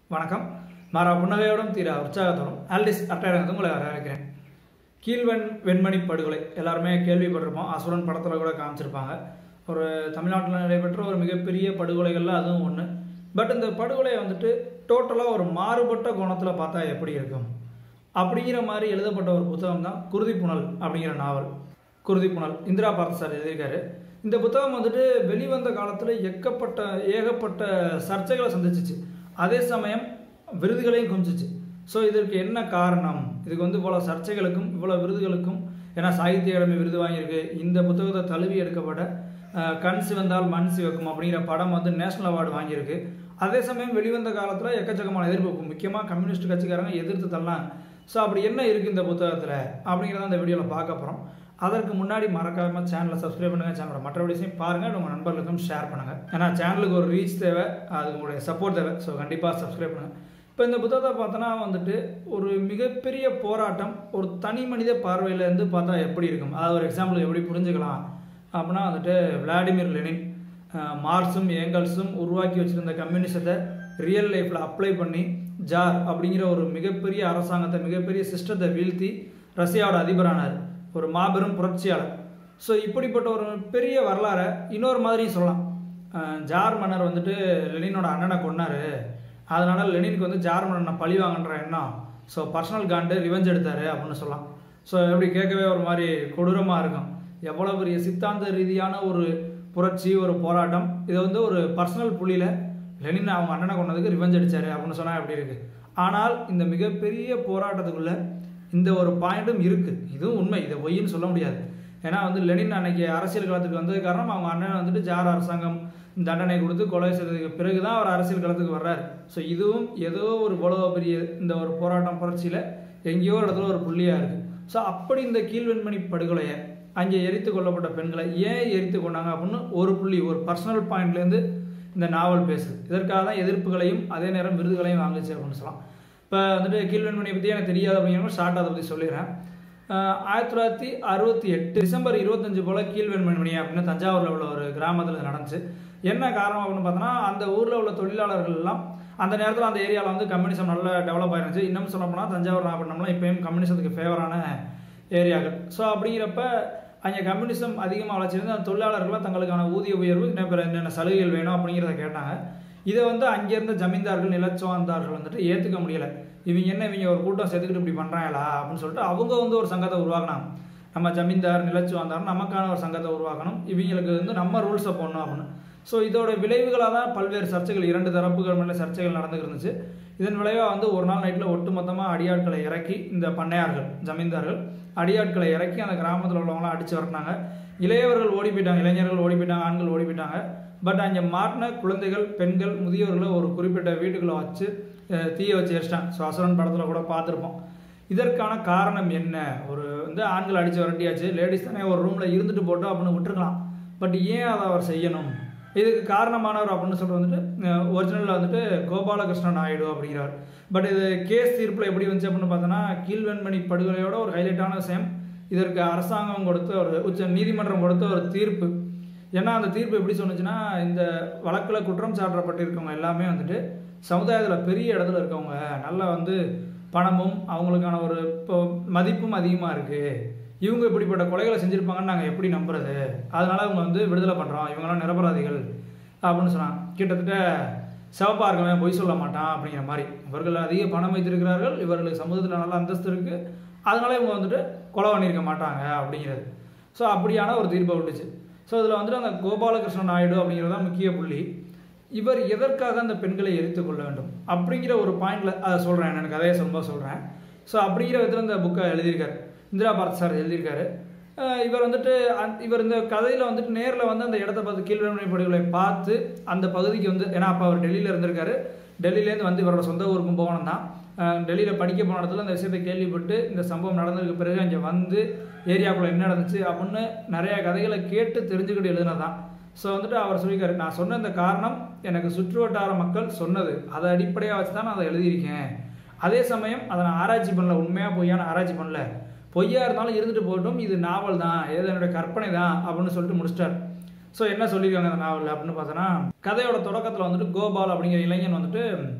வணக்கம் மாறா புன்னகையோடும் தீரா உற்சாகத்தோடும் ஆல்டிஸ் அட்டாயிரத்து உங்களை வரவேற்கிறேன் கீழ்வெண் வெண்மணி படுகொலை எல்லாருமே கேள்விப்பட்டிருப்போம் அசுரன் படத்தில் கூட காமிச்சிருப்பாங்க ஒரு தமிழ்நாட்டில் நடைபெற்ற ஒரு மிகப்பெரிய படுகொலைகளில் அதுவும் ஒன்று பட் இந்த படுகொலை வந்துட்டு டோட்டலாக ஒரு மாறுபட்ட கோணத்தில் பார்த்தா எப்படி இருக்கும் அப்படிங்கிற மாதிரி எழுதப்பட்ட ஒரு புத்தகம் தான் குருதிப்புணல் அப்படிங்கிற நாவல் குருதிப்புணல் இந்திரா பார்த்த சார் எழுதியிருக்காரு இந்த புத்தகம் வந்துட்டு வெளிவந்த காலத்தில் எக்கப்பட்ட ஏகப்பட்ட சர்ச்சைகளை சந்திச்சிச்சு அதே சமயம் விருதுகளையும் குமிச்சிச்சு ஸோ இதற்கு என்ன காரணம் இதுக்கு வந்து இவ்வளோ சர்ச்சைகளுக்கும் இவ்வளோ விருதுகளுக்கும் ஏன்னா சாகித்ய அகாடமி விருது வாங்கியிருக்கு இந்த புத்தகத்தை தழுவி எடுக்கப்பட்ட அஹ், கண் சிவந்தால் மண் சிவக்கும் அப்படிங்கிற படம் வந்து நேஷனல் அவார்டு வாங்கியிருக்கு அதே சமயம் வெளிவந்த காலத்தில் எக்கச்சக்கமான எதிர்ப்பு முக்கியமாக கம்யூனிஸ்ட் கட்சிக்காரங்க எதிர்த்து தள்ளலாம் ஸோ அப்படி என்ன இருக்குது இந்த புத்தகத்தில் அப்படிங்கிறத அந்த வீடியோவில் பார்க்க போகிறோம் அதற்கு முன்னாடி மறக்காம சேனலை சப்ஸ்கிரைப் பண்ணுங்கள் சேனலோட மற்ற வீடியோஸையும் பாருங்கள் உங்கள் நண்பர்களுக்கும் ஷேர் பண்ணுங்கள் ஏன்னா சேனலுக்கு ஒரு ரீச் தேவை அது உங்களுடைய சப்போர்ட் தேவை ஸோ கண்டிப்பாக சப்ஸ்கிரைப் பண்ணுங்கள் இப்போ இந்த புத்தகத்தை பார்த்தோன்னா வந்துட்டு ஒரு மிகப்பெரிய போராட்டம் ஒரு தனி மனித பார்வையிலேருந்து பார்த்தா எப்படி இருக்கும் அதாவது ஒரு எக்ஸாம்பிள் எப்படி புரிஞ்சுக்கலாம் அப்படின்னா வந்துட்டு விளாடிமிர் லெனின் அஹ், மார்க்சும் ஏங்கல்ஸும் உருவாக்கி வச்சிருந்த கம்யூனிசத்தை ரியல் லைஃப்பில் அப்ளை பண்ணி ஜார் அப்படிங்கிற ஒரு மிகப்பெரிய அரசாங்கத்தை மிகப்பெரிய சிஸ்டத்தை வீழ்த்தி ரஷ்யாவோட அதிபரானார் ஒரு மாபெரும் புரட்சியாளர் ஸோ இப்படிப்பட்ட ஒரு பெரிய வரலாறை இன்னொரு மாதிரியும் சொல்லலாம் அஹ், ஜார் மன்னர் வந்துட்டு லெனினோட அண்ணனை கொன்னாரு அதனால லெனினுக்கு வந்து ஜார் மன்னனை பழி வாங்கன்ற எண்ணம் ஸோ பர்சனல் காண்டு ரிவெஞ்ச் எடுத்தாரு அப்படின்னு சொல்லலாம் ஸோ எப்படி கேட்கவே ஒரு மாதிரி கொடூரமாக இருக்கும் எவ்வளோ பெரிய சித்தாந்த ரீதியான ஒரு புரட்சி ஒரு போராட்டம் இதை வந்து ஒரு பர்சனல் புள்ளியில் லெனின் அவங்க அண்ணனை கொண்டதுக்கு ரிவெஞ்ச் அடிச்சாரு அப்படின்னு சொன்னால் எப்படி இருக்கு ஆனால் இந்த மிகப்பெரிய போராட்டத்துக்குள்ள இந்த ஒரு பாயிண்ட்டும் இருக்கு இதுவும் உண்மை இதை பொய்ன்னு சொல்ல முடியாது ஏன்னா வந்து லெனின் அன்னைக்கு அரசியல் களத்துக்கு வந்தது காரணம் அவங்க அண்ணன் வந்துட்டு ஜார் அரசாங்கம் தண்டனை கொடுத்து கொலை செய்ததுக்கு பிறகுதான் அவர் அரசியல் களத்துக்கு வர்றாரு ஸோ இதுவும் ஏதோ ஒரு இவ்வளோ பெரிய இந்த ஒரு போராட்டம் புரட்சியில் எங்கேயோ ஒரு இடத்துல ஒரு புள்ளியாக இருக்கு ஸோ அப்படி இந்த கீழ்வெண்மணி படுகொலையை அங்கே எரித்து கொல்லப்பட்ட பெண்களை ஏன் எரித்து கொண்டாங்க அப்படின்னு ஒரு புள்ளி ஒரு பர்சனல் பாயிண்ட்லேருந்து இந்த நாவல் பேசுது இதற்காக தான் எதிர்ப்புகளையும் அதே நேரம் விருதுகளையும் வாங்குச்சு அப்படின்னு சொல்லலாம் இப்போ வந்துட்டு கீழ்வெண்மணியை பற்றி எனக்கு தெரியாத அப்படிங்கிற ஷார்ட் அதை பற்றி சொல்லிடுறேன் ஆஹ் ஆயிரத்தி தொள்ளாயிரத்தி அறுபத்தி எட்டு டிசம்பர் இருபத்தஞ்சு போல் கீழ்வெண்மணி அப்படின்னு தஞ்சாவூரில் உள்ள ஒரு கிராமத்தில் இது நடந்துச்சு என்ன காரணம் அப்படின்னு பார்த்தோன்னா அந்த ஊரில் உள்ள தொழிலாளர்கள் எல்லாம் அந்த நேரத்தில் அந்த ஏரியாவில் வந்து கம்யூனிசம் நல்லா டெவலப் ஆயிருந்துச்சு இன்னும் சொல்ல போனால் தஞ்சாவூர் நாகப்பட்டினம்லாம் இப்பயும் கம்யூனிசத்துக்கு ஃபேவரான ஏரியாக்கள் ஸோ அப்படிங்கிறப்ப அங்கே கம்யூனிசம் அதிகமாக வளர்ச்சிருந்து அந்த தொழிலாளர்கள்லாம் தங்களுக்கான ஊதிய உயர்வு இன்னும் பிற என்னென்ன சலுகைகள் வேணும் அப்படிங்கிறத கேட்டாங்க இதை வந்து அங்கேருந்த ஜமீன்தார்கள் நிலச்சுவாந்தார்கள் வந்துட்டு ஏற்றுக்க முடியலை இவங்க என்ன இவங்க ஒரு கூட்டம் சேர்த்துக்கிட்டு இப்படி பண்ணுறாங்களா அப்படின்னு சொல்லிட்டு அவங்க வந்து ஒரு சங்கத்தை உருவாக்கினாங்க நம்ம ஜமீன்தார் நிலச்சுவாந்தார் நமக்கான ஒரு சங்கத்தை உருவாக்கணும் இவங்களுக்கு வந்து நம்ம ரூல்ஸை போடணும் அப்படின்னு ஸோ இதோட விளைவுகளாக தான் பல்வேறு சர்ச்சைகள் இரண்டு தரப்புகள் மேலே சர்ச்சைகள் நடந்துட்டு இருந்துச்சு இதன் விளைவாக வந்து ஒரு நாள் நைட்டில் ஒட்டுமொத்தமாக அடியாட்களை இறக்கி இந்த பண்ணையார்கள் ஜமீன்தார்கள் அடியாட்களை இறக்கி அந்த கிராமத்தில் உள்ளவங்களாம் அடித்து வரட்டினாங்க இளையவர்கள் ஓடி போயிட்டாங்க இளைஞர்கள் ஓடி போயிட்டாங்க ஆண்கள் ஓடி போயிட்டாங்க பட் அங்கே மாட்டின குழந்தைகள் பெண்கள் முதியோர்களை ஒரு குறிப்பிட்ட வீட்டுக்குள்ளே வச்சு அஹ், தீய வச்சு எரிச்சிட்டாங்க ஸோ அசுரன் படத்தில் கூட பார்த்துருப்போம் இதற்கான காரணம் என்ன ஒரு வந்து ஆண்கள் அடித்து விரட்டியாச்சு லேடிஸ் தானே ஒரு ரூமில் இருந்துட்டு போட்டோம் அப்படின்னு விட்டுருக்கலாம் பட் ஏன் அதை அவர் செய்யணும் இதுக்கு காரணமானவர் அப்படின்னு சொல்லிட்டு வந்துட்டு ஒரிஜினலில் வந்துட்டு கோபாலகிருஷ்ண நாயுடு அப்படிங்கிறார் பட் இது கேஸ் தீர்ப்பில் எப்படி வந்துச்சு அப்படின்னு பார்த்தோன்னா கீழ்வெண்மணி படுகொலையோட ஒரு ஹைலைட்டான விஷயம் இதற்கு அரசாங்கம் கொடுத்த ஒரு உச்ச நீதிமன்றம் கொடுத்த ஒரு தீர்ப்பு ஏன்னா அந்த தீர்ப்பு எப்படி சொன்னுச்சுன்னா இந்த வழக்கில் குற்றம் சாட்டப்பட்டிருக்கவங்க எல்லாமே வந்துட்டு சமுதாயத்தில் பெரிய இடத்துல இருக்கவங்க நல்லா வந்து பணமும் அவங்களுக்கான ஒரு இப்போ மதிப்பும் அதிகமாக இருக்குது இவங்க இப்படிப்பட்ட கொலைகளை செஞ்சுருப்பாங்கன்னு நாங்கள் எப்படி நம்புறது அதனால இவங்க வந்து விடுதலை பண்ணுறோம் இவங்கெல்லாம் நிரபராதிகள் அப்படின்னு சொன்னாங்க கிட்டத்தட்ட சிவப்பா இருக்கவன் பொய் சொல்ல மாட்டான் அப்படிங்கிற மாதிரி இவர்கள் அதிக பணம் வைத்திருக்கிறார்கள் இவர்களுக்கு சமூகத்தில் நல்ல அந்தஸ்து இருக்குது அதனால இவங்க வந்துட்டு கொலை பண்ணியிருக்க மாட்டாங்க அப்படிங்கிறது ஸோ அப்படியான ஒரு தீர்ப்பை விட்டுச்சு ஸோ இதில் வந்துட்டு அந்த கோபாலகிருஷ்ண நாயுடு அப்படிங்கிறது தான் முக்கிய புள்ளி இவர் எதற்காக அந்த பெண்களை எரித்து கொள்ள வேண்டும் அப்படிங்கிற ஒரு பாயிண்ட்ல அதை சொல்கிறேன் எனக்கு கதையை சொல்லும்போது சொல்கிறேன் ஸோ அப்படிங்கிற விதத்தில் இந்த புக்கை எழுதியிருக்காரு இந்திரா பாரத் சார் எழுதியிருக்காரு அஹ் இவர் வந்துட்டு அந்த- இவர் இந்த கதையில் வந்துட்டு நேரில் வந்து அந்த இடத்த பார்த்து கீழ்வெண்மணி படுகொலை பார்த்து அந்த பகுதிக்கு வந்து ஏன்னா அப்போ அவர் டெல்லியில் இருந்திருக்காரு டெல்லியிலேருந்து வந்து இவரோட சொந்த ஊருக்கும் போகணும் தான் டெல்லியில் படிக்க போன இடத்துல அந்த விஷயத்தை கேள்விப்பட்டு இந்த சம்பவம் நடந்ததுக்கு பிறகு அங்கே வந்து ஏரியாக்குள்ளே என்ன நடந்துச்சு அப்படின்னு நிறைய கதைகளை கேட்டு தெரிஞ்சுக்கிட்டு எழுதினதான் ஸோ வந்துட்டு அவர் சொல்லியிருக்காரு நான் சொன்ன இந்த காரணம் எனக்கு சுற்று வட்டார மக்கள் சொன்னது அதை அடிப்படையாக வச்சு தான் நான் அதை எழுதியிருக்கேன் அதே சமயம் அதை நான் ஆராய்ச்சி பண்ணல உண்மையாக பொய்யான ஆராய்ச்சி பண்ணல பொய்யா இருந்தாலும் இருந்துட்டு போகட்டும் இது நாவல் தான் ஏதோ என்னுடைய கற்பனை தான் அப்படின்னு சொல்லிட்டு முடிச்சிட்டார் ஸோ என்ன சொல்லியிருக்காங்க அந்த நாவலில் அப்படின்னு பார்த்தோன்னா கதையோட தொடக்கத்தில் வந்துட்டு கோபால் அப்படிங்கிற இளைஞன் வந்துட்டு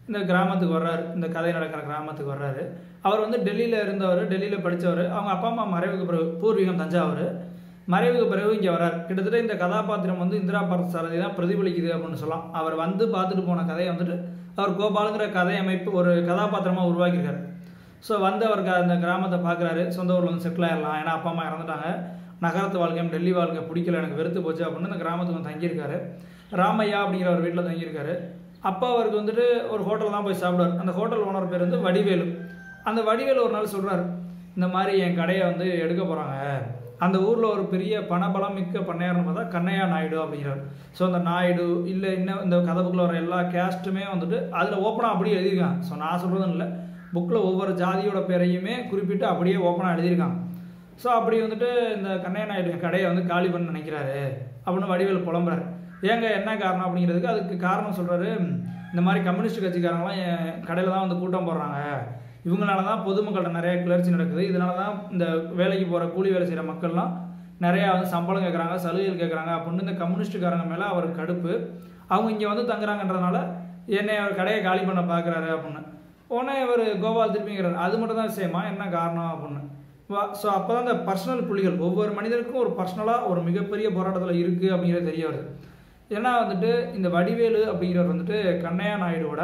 இந்த கிராமத்துக்கு வர்றாரு இந்த கதை நடக்கிற கிராமத்துக்கு வர்றாரு அவர் வந்து டெல்லியில் இருந்தவர் டெல்லியில் படித்தவர் அவங்க அப்பா அம்மா மறைவுக்கு பிறகு பூர்வீகம் தஞ்சாவூர் மறைவுக்கு பிறகு இங்கே வரார் கிட்டத்தட்ட இந்த கதாபாத்திரம் வந்து இந்திரா பார்த்த சாரதி தான் பிரதிபலிக்குது அப்படின்னு சொல்லலாம் அவர் வந்து பார்த்துட்டு போன கதையை வந்துட்டு அவர் கோபாலுங்கிற கதை அமைப்பு ஒரு கதாபாத்திரமாக உருவாக்கியிருக்காரு ஸோ வந்து அவருக்கு அந்த கிராமத்தை பார்க்குறாரு சொந்த ஊரில் வந்து செட்டில் ஆயிடலாம் ஏன்னா அப்பா அம்மா இறந்துட்டாங்க நகரத்து வாழ்க்கையும் டெல்லி வாழ்க்கை பிடிக்கல எனக்கு வெறுத்து போச்சு அப்படின்னு இந்த கிராமத்துக்கு வந்து தங்கியிருக்காரு ராமையா அப்படிங்கிற ஒரு வீட்டில் தங்கியிருக்காரு அப்பா அவருக்கு வந்துட்டு ஒரு ஹோட்டல் தான் போய் சாப்பிடுவார் அந்த ஹோட்டல் ஓனர் பேர் வந்து வடிவேலு அந்த வடிவேலு ஒரு நாள் சொல்கிறார் இந்த மாதிரி என் கடையை வந்து எடுக்க போகிறாங்க அந்த ஊரில் ஒரு பெரிய பணபலம் மிக்க பண்ணையார்னு பார்த்தா கண்ணையா நாயுடு அப்படிங்கிறார் ஸோ அந்த நாயுடு இல்லை இன்னும் இந்த கதை புக்கில் வர எல்லா கேஸ்ட்டுமே வந்துட்டு அதில் ஓப்பனாக அப்படியே எழுதியிருக்காங்க ஸோ நான் சொல்கிறதும் இல்லை புக்கில் ஒவ்வொரு ஜாதியோட பேரையுமே குறிப்பிட்டு அப்படியே ஓப்பனாக எழுதியிருக்காங்க ஸோ அப்படி வந்துட்டு இந்த கண்ணையா நாயுடு என் கடையை வந்து காலி பண்ண நினைக்கிறாரு அப்படின்னு வடிவேல் புலம்புறாரு ஏங்க என்ன காரணம் அப்படிங்கிறதுக்கு அதுக்கு காரணம் சொல்கிறாரு இந்த மாதிரி கம்யூனிஸ்ட் கட்சிக்காரங்களாம் என் கடையில் தான் வந்து கூட்டம் போடுறாங்க இவங்களால தான் பொதுமக்கள்கிட்ட நிறைய கிளர்ச்சி நடக்குது இதனால தான் இந்த வேலைக்கு போகிற கூலி வேலை செய்கிற மக்கள்லாம் நிறையா வந்து சம்பளம் கேட்குறாங்க சலுகைகள் கேட்குறாங்க அப்படின்னு இந்த கம்யூனிஸ்ட்டுக்காரங்க மேலே அவருக்கு கடுப்பு அவங்க இங்கே வந்து தங்குறாங்கன்றதுனால என்னை அவர் கடையை காலி பண்ண பார்க்குறாரு அப்படின்னு உடனே இவர் கோபால் திருப்பிங்கிறார் அது மட்டும் தான் விஷயமா என்ன காரணம் அப்படின்னு ஸோ அப்போ தான் இந்த பர்சனல் புள்ளிகள் ஒவ்வொரு மனிதருக்கும் ஒரு பர்சனலாக ஒரு மிகப்பெரிய போராட்டத்தில் இருக்குது அப்படிங்கிறது தெரிய வருது ஏன்னா வந்துட்டு இந்த வடிவேலு அப்படிங்கிறவர் வந்துட்டு கண்ணையா நாயுடுவோட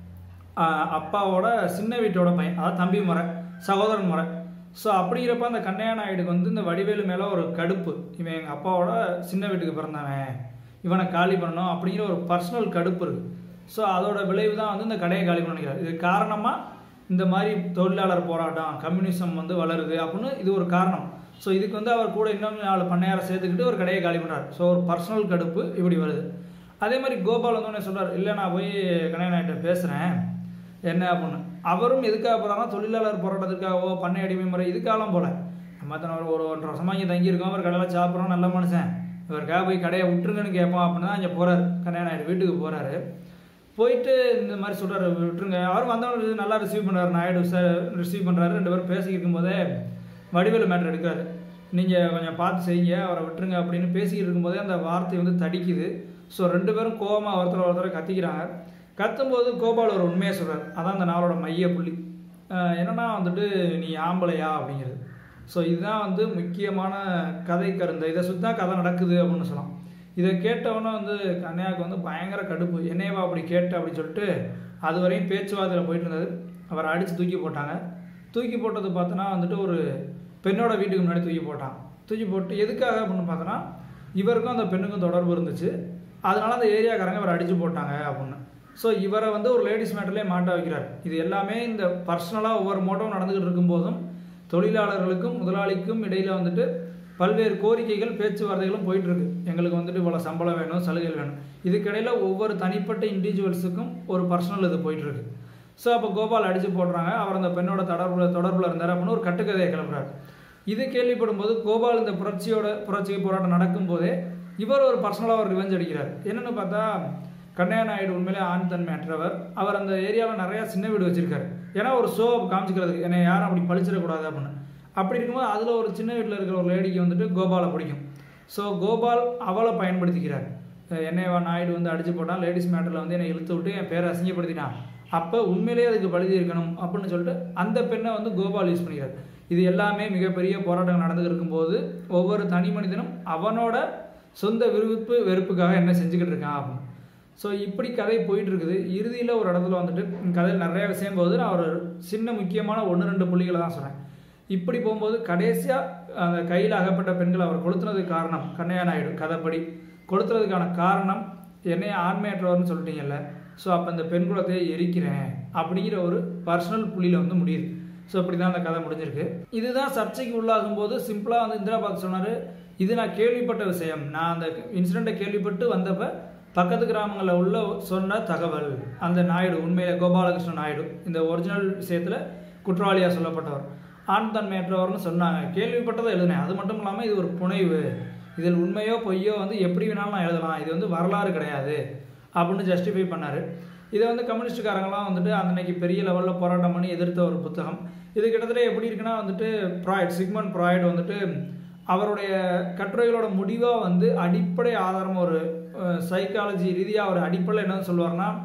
ஆஹ், அப்பாவோட சின்ன வீட்டோட பையன் அதாவது தம்பி முறை சகோதரன் முறை ஸோ அப்படிங்கிறப்ப அந்த கண்ணையா நாயுடுக்கு வந்து இந்த வடிவேலு மேலே ஒரு கடுப்பு இவன் எங்கள் அப்பாவோட சின்ன வீட்டுக்கு பிறந்தவன் இவனை காலி பண்ணணும் அப்படிங்கிற ஒரு பர்சனல் கடுப்பு இருக்குது ஸோ அதோட விளைவு தான் வந்து இந்த கடையை காலி பண்ண நினைக்கிறார் இது காரணமாக இந்த மாதிரி தொழிலாளர் போராட்டம் கம்யூனிசம் வந்து வளருது அப்படின்னு இது ஒரு காரணம் ஸோ இதுக்கு வந்து அவர் கூட இன்னும் நாலு பண்ணையாரை சேர்த்துக்கிட்டு ஒரு கடையை காலி பண்ணுறாரு ஸோ ஒரு பர்சனல் கடுப்பு இப்படி வருது அதே மாதிரி கோபால் வந்து உடனே சொல்றாரு இல்லை நான் போய் கணையநாயிட்ட பேசுகிறேன் என்ன அப்படின்னு அவரும் எதுக்காக போகிறாங்கன்னா தொழிலாளர் போராட்டத்துக்காகவோ பண்ணை அடிமை முறை இதுக்காகலாம் போல நம்ம தான் ஒரு ஒரு ஒன்றரை வருஷமா இங்கே தங்கியிருக்கோம் அவர் கடையில் சாப்பிட்றோம் நல்ல மனுஷன் இவருக்காக போய் கடையை விட்டுருங்கன்னு கேட்போம் அப்படின்னு தான் இங்கே போகிறாரு கண்ணையநாயுடு வீட்டுக்கு போகிறாரு போயிட்டு இந்த மாதிரி சொல்கிறாரு விட்டுருங்க அவர் வந்தவங்க நல்லா ரிசீவ் பண்ணுறாரு நாயுடு சார் ரிசீவ் பண்ணுறாரு ரெண்டு பேரும் பேசிக்கிட்டு இருக்கும்போதே வடிவேலு மேட்டர் எடுக்கிறாரு நீங்கள் கொஞ்சம் பார்த்து செய்யுங்க அவரை விட்டுருங்க அப்படின்னு பேசிக்கிட்டு இருக்கும்போதே அந்த வார்த்தை வந்து தடிக்குது ஸோ ரெண்டு பேரும் கோவமாக ஒருத்தர் ஒருத்தர் கத்திக்கிறாங்க கத்தும்போது கோபால் ஒரு உண்மையை சொல்கிறார் அதான் அந்த நாளோட மைய புள்ளி அஹ் என்னன்னா வந்துட்டு நீ ஆம்பளையா அப்படிங்கிறது ஸோ இதுதான் வந்து முக்கியமான கதை கருந்த இதை சுற்றி தான் கதை நடக்குது அப்படின்னு சொல்லலாம் இதை கேட்டவொன்னே வந்து கன்னியாவுக்கு வந்து பயங்கர கடுப்பு என்னையவா அப்படி கேட்ட அப்படின்னு சொல்லிட்டு அது வரையும் பேச்சுவார்த்தையில் போயிட்டு இருந்தது அவரை அடித்து தூக்கி போட்டாங்க தூக்கி போட்டது பார்த்தோன்னா வந்துட்டு ஒரு பெண்ணோட வீட்டுக்கு முன்னாடி தூக்கி போட்டான் தூக்கி போட்டு எதுக்காக அப்படின்னு பார்த்தோன்னா இவருக்கும் அந்த பெண்ணுக்கும் தொடர்பு இருந்துச்சு அதனால அந்த ஏரியாக்காரங்க இவரை அடித்து போட்டாங்க அப்படின்னு ஸோ இவரை வந்து ஒரு லேடிஸ் மேட்டர்லேயே மாட்ட வைக்கிறார் இது எல்லாமே இந்த பர்சனலாக ஒவ்வொரு மோட்டவும் நடந்துக்கிட்டு இருக்கும்போதும் தொழிலாளர்களுக்கும் முதலாளிக்கும் இடையில வந்துட்டு பல்வேறு கோரிக்கைகள் பேச்சுவார்த்தைகளும் போயிட்டு இருக்கு எங்களுக்கு வந்துட்டு இவ்வளோ சம்பளம் வேணும் சலுகைகள் வேணும் இதுக்கிடையில ஒவ்வொரு தனிப்பட்ட இண்டிவிஜுவல்ஸுக்கும் ஒரு பர்சனல் இது போயிட்டு இருக்கு ஸோ அப்போ கோபால் அடிச்சு போடுறாங்க அவர் அந்த பெண்ணோட தொடர்புல தொடர்புல இருந்தார் அப்படின்னு ஒரு கட்டுக்கதையை கிளப்புறாரு இது கேள்விப்படும் போது கோபால் இந்த புரட்சியோட புரட்சி போராட்டம் நடக்கும்போதே இவர் ஒரு பர்சனலாக ஒரு ரிவெஞ்ச் அடிக்கிறார் என்னன்னு பார்த்தா கண்ணையா நாயுடு உண்மையிலே ஆண் தன்மை அற்றவர் அவர் அந்த ஏரியாவில் நிறையா சின்ன வீடு வச்சிருக்காரு ஏன்னா ஒரு ஷோ காமிச்சிக்கிறதுக்கு என்னை யாரும் அப்படி பழிச்சிடக்கூடாது அப்படின்னு அப்படி இருக்கும்போது அதில் ஒரு சின்ன வீட்டில் இருக்கிற ஒரு லேடிக்கு வந்துட்டு கோபாலை பிடிக்கும் ஸோ கோபால் அவளை பயன்படுத்திக்கிறார் அஹ் என்னையவா நாயுடு வந்து அடிச்சு போட்டான் லேடிஸ் மேட்டரில் வந்து என்னை இழுத்து விட்டு என் பேரை அசிங்கப்படுத்தினான் அப்போ உண்மையிலேயே அதுக்கு பழுதி இருக்கணும் அப்படின்னு சொல்லிட்டு அந்த பெண்ணை வந்து கோபால் யூஸ் பண்ணிக்கிறார் இது எல்லாமே மிகப்பெரிய போராட்டம் நடந்துட்டு இருக்கும்போது ஒவ்வொரு தனி மனிதனும் அவனோட சொந்த விருப்பு வெறுப்புக்காக என்ன செஞ்சுக்கிட்டு இருக்கான் அப்படின்னு ஸோ இப்படி கதை போயிட்டு இருக்குது இறுதியில் ஒரு இடத்துல வந்துட்டு கதையில் நிறைய விஷயம் போகுது நான் ஒரு சின்ன முக்கியமான ஒன்று ரெண்டு புள்ளிகளை தான் சொன்னேன் இப்படி போகும்போது கடைசியாக அந்த கையில் அகப்பட்ட பெண்கள் அவர் கொளுத்துனதுக்கு காரணம் கண்ணையா நாயுடு கதைப்படி கொளுத்துறதுக்கான காரணம் என்னைய ஆண்மையற்றவர்னு சொல்லிட்டீங்கல்ல ஸோ அப்போ அந்த பெண் குலத்தையே எரிக்கிறேன் அப்படிங்கிற ஒரு பர்சனல் புள்ளியில் வந்து முடியுது ஸோ இப்படி தான் அந்த கதை முடிஞ்சிருக்கு இதுதான் சர்ச்சைக்கு உள்ளாகும் போது சிம்பிளாக வந்து இந்திரா பார்த்து சொன்னார் இது நான் கேள்விப்பட்ட விஷயம் நான் அந்த இன்சிடெண்ட்டை கேள்விப்பட்டு வந்தப்ப பக்கத்து கிராமங்களில் உள்ள சொன்ன தகவல் அந்த நாயுடு உண்மையில கோபாலகிருஷ்ண நாயுடு இந்த ஒரிஜினல் விஷயத்தில் குற்றவாளியாக சொல்லப்பட்டவர் ஆண் தன்மையற்றவர்னு சொன்னாங்க கேள்விப்பட்டதை எழுதினேன் அது மட்டும் இல்லாமல் இது ஒரு புனைவு இதில் உண்மையோ பொய்யோ வந்து எப்படி வேணாலும் நான் எழுதலாம் இது வந்து வரலாறு கிடையாது அப்படின்னு ஜஸ்டிஃபை பண்ணார் இதை வந்து கம்யூனிஸ்டுக்காரங்களாம் வந்துட்டு அன்னைக்கு பெரிய லெவலில் போராட்டம் பண்ணி எதிர்த்த ஒரு புத்தகம் இது கிட்டத்தட்ட எப்படி இருக்குன்னா வந்துட்டு ப்ராய்ட் சிக்மன் ப்ராய்ட் வந்துட்டு அவருடைய கட்டுரைகளோட முடிவாக வந்து அடிப்படை ஆதாரம் ஒரு சைக்காலஜி ரீதியாக ஒரு அடிப்படை என்னன்னு சொல்லுவார்னா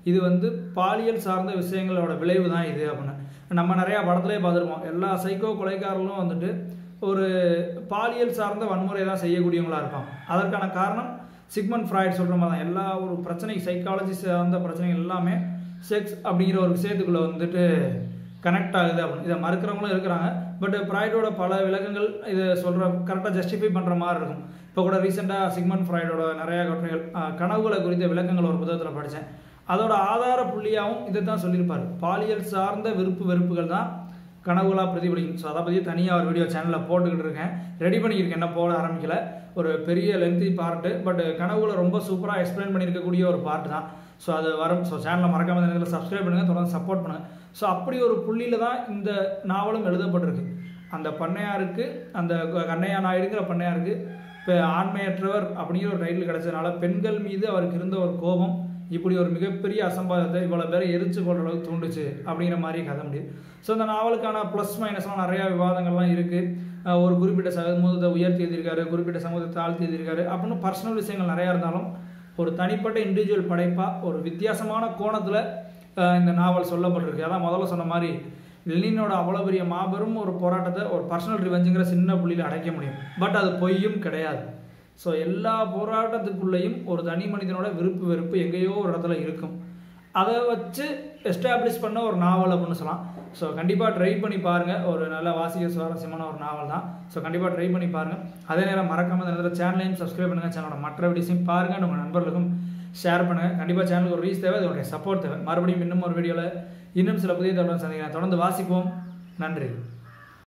இது வந்து பாலியல் சார்ந்த விஷயங்களோட விளைவு தான் இது அப்படின்னு நம்ம நிறையா படத்துலேயே பார்த்துருப்போம் எல்லா சைக்கோ கொலைக்காரர்களும் வந்துட்டு ஒரு பாலியல் சார்ந்த வன்முறை தான் செய்யக்கூடியவங்களா இருப்பாங்க அதற்கான காரணம் சிக்மன் ஃப்ராய்ட் சொல்கிற மாதிரி தான் எல்லா ஒரு பிரச்சனை சைக்காலஜி சார்ந்த பிரச்சனைகள் எல்லாமே செக்ஸ் அப்படிங்கிற ஒரு விஷயத்துக்குள்ளே வந்துட்டு கனெக்ட் ஆகுது அப்படின்னு இதை மறுக்கிறவங்களும் இருக்கிறாங்க பட் ஃப்ராய்டோட பல விளக்கங்கள் இதை சொல்கிற கரெக்டாக ஜஸ்டிஃபை பண்ணுற மாதிரி இருக்கும் இப்போ கூட ரீசெண்டாக சிக்மன் ஃப்ராய்டோட நிறையா கட்டுரைகள் அஹ், கனவுகளை குறித்த விளக்கங்கள் ஒரு புத்தகத்தில் படித்தேன் அதோட ஆதார புள்ளியாகவும் இதை தான் சொல்லியிருப்பார் பாலியல் சார்ந்த விருப்பு வெறுப்புகள் தான் கனவுகளாக பிரதிபலிக்கும் ஸோ அதை பற்றி தனியாக ஒரு வீடியோ சேனலில் போட்டுக்கிட்டு இருக்கேன் ரெடி பண்ணியிருக்கேன் என்ன போட ஆரம்பிக்கல ஒரு பெரிய லென்த்தி பார்ட்டு பட் கனவுகளை ரொம்ப சூப்பராக எக்ஸ்பிளைன் பண்ணியிருக்கக்கூடிய ஒரு பார்ட் தான் ஸோ அது வரும் ஸோ சேனலை மறக்காம இந்த நேரத்தில் சப்ஸ்கிரைப் பண்ணுங்கள் தொடர்ந்து சப்போர்ட் பண்ணுங்கள் ஸோ அப்படி ஒரு புள்ளியில் தான் இந்த நாவலும் எழுதப்பட்டிருக்கு அந்த பண்ணையாருக்கு அந்த கண்ணையா நாயுடுங்கிற பண்ணையாருக்கு இப்போ ஆண்மையற்றவர் அப்படிங்கிற ஒரு டைட்டில் கிடைச்சதுனால பெண்கள் மீது அவருக்கு இருந்த ஒரு கோபம் இப்படி ஒரு மிகப்பெரிய அசம்பாதத்தை இவ்வளோ பேரை எரிச்சு கொள்ற அளவுக்கு தூண்டுச்சு அப்படிங்கிற மாதிரி கதை முடியுது ஸோ இந்த நாவலுக்கான ப்ளஸ் மைனஸ்லாம் நிறையா விவாதங்கள்லாம் இருக்குது ஒரு குறிப்பிட்ட சமூகத்தை உயர்த்தி எழுதியிருக்காரு குறிப்பிட்ட சமூகத்தை தாழ்த்தி எழுதியிருக்காரு அப்படின்னு பர்சனல் விஷயங்கள் நிறையா இருந்தாலும் ஒரு தனிப்பட்ட இண்டிவிஜுவல் படைப்பாக ஒரு வித்தியாசமான கோணத்தில் இந்த நாவல் சொல்லப்பட்டிருக்கு அதான் முதல்ல சொன்ன மாதிரி லெனினோட அவ்வளோ பெரிய மாபெரும் ஒரு போராட்டத்தை ஒரு பர்சனல் ரிவெஞ்சுங்கிற சின்ன புள்ளியில் அடைக்க முடியும் பட் அது பொய்யும் கிடையாது ஸோ எல்லா போராட்டத்துக்குள்ளேயும் ஒரு தனி மனிதனோட விருப்பு வெறுப்பு எங்கேயோ ஒரு இடத்துல இருக்கும் அதை வச்சு எஸ்டாப்ளிஷ் பண்ண ஒரு நாவல் அப்படின்னு சொல்லலாம் ஸோ கண்டிப்பாக ட்ரை பண்ணி பாருங்கள் ஒரு நல்ல வாசிக்க சுவாரஸ்யமான ஒரு நாவல் தான் ஸோ கண்டிப்பாக ட்ரை பண்ணி பாருங்கள் அதே நேரம் மறக்காம இந்த நேரத்தில் சேனலையும் சப்ஸ்கிரைப் பண்ணுங்கள் சேனலோட மற்ற வீடியோஸையும் பாருங்கள் உங்கள் நண்பர்களுக்கும் ஷேர் பண்ணுங்கள் கண்டிப்பாக சேனலுக்கு ஒரு ரீச் தேவை அதோடைய சப்போர்ட் தேவை மறுபடியும் இன்னும் ஒரு வீடியோவில் இன்னும் சில புதிய தொடர்ந்து சந்திக்கிறேன் தொடர்ந்து வாசிப்போம் நன்றி